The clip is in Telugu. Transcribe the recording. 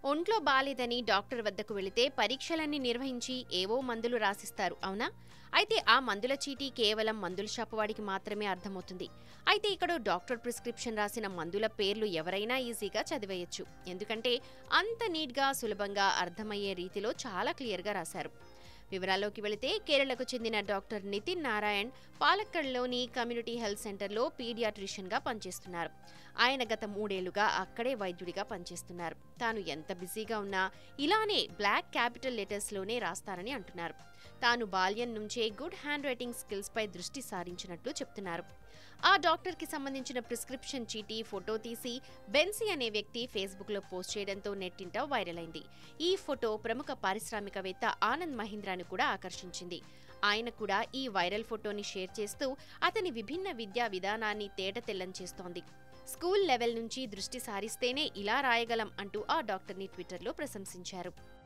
ఒంట్లో బాలేదని డాక్టర్ వద్దకు వెళితే పరీక్షలన్నీ నిర్వహించి ఏవో మందులు రాసిస్తారు అవునా అయితే ఆ మందుల చీటీ కేవలం మందుల షాపు వాడికి మాత్రమే అర్థమవుతుంది అయితే ఇక్కడ డాక్టర్ ప్రిస్క్రిప్షన్ రాసిన మందుల పేర్లు ఎవరైనా ఈజీగా చదివేయచ్చు ఎందుకంటే అంత నీట్గా సులభంగా అర్థమయ్యే రీతిలో చాలా క్లియర్గా రాశారు వివరాల్లోకి వెళితే కేరళకు చెందిన డాక్టర్ నితిన్ నారాయణ్ పాలక్కడ్లోని కమ్యూనిటీ హెల్త్ సెంటర్లో పీడియాట్రిషియన్గా పనిచేస్తున్నారు ఆయన గత మూడేళ్లుగా అక్కడే వైద్యుడిగా పనిచేస్తున్నారు తాను ఎంత బిజీగా ఉన్నా ఇలానే బ్లాక్ క్యాపిటల్ లెటర్స్లోనే రాస్తారని అంటున్నారు తాను బాల్యం నుంచే గుడ్ హ్యాండ్ రైటింగ్ స్కిల్స్పై దృష్టి సారించినట్లు చెప్తున్నారు ఆ డాక్టర్కి సంబంధించిన ప్రిస్క్రిప్షన్ చీటీ ఫోటో తీసి బెన్సీ అనే వ్యక్తి ఫేస్బుక్లో పోస్ట్ చేయడంతో నెట్టింట వైరల్ అయింది ఈ ఫోటో ప్రముఖ పారిశ్రామికవేత్త ఆనంద్ మహీంద్రాను కూడా ఆకర్షించింది ఆయన కూడా ఈ వైరల్ ఫోటోని షేర్ చేస్తూ అతని విభిన్న విద్యా విధానాన్ని తేట తెల్లం చేస్తోంది స్కూల్ లెవెల్ నుంచి దృష్టి సారిస్తేనే ఇలా రాయగలం అంటూ ఆ డాక్టర్ని ట్విట్టర్లో ప్రశంసించారు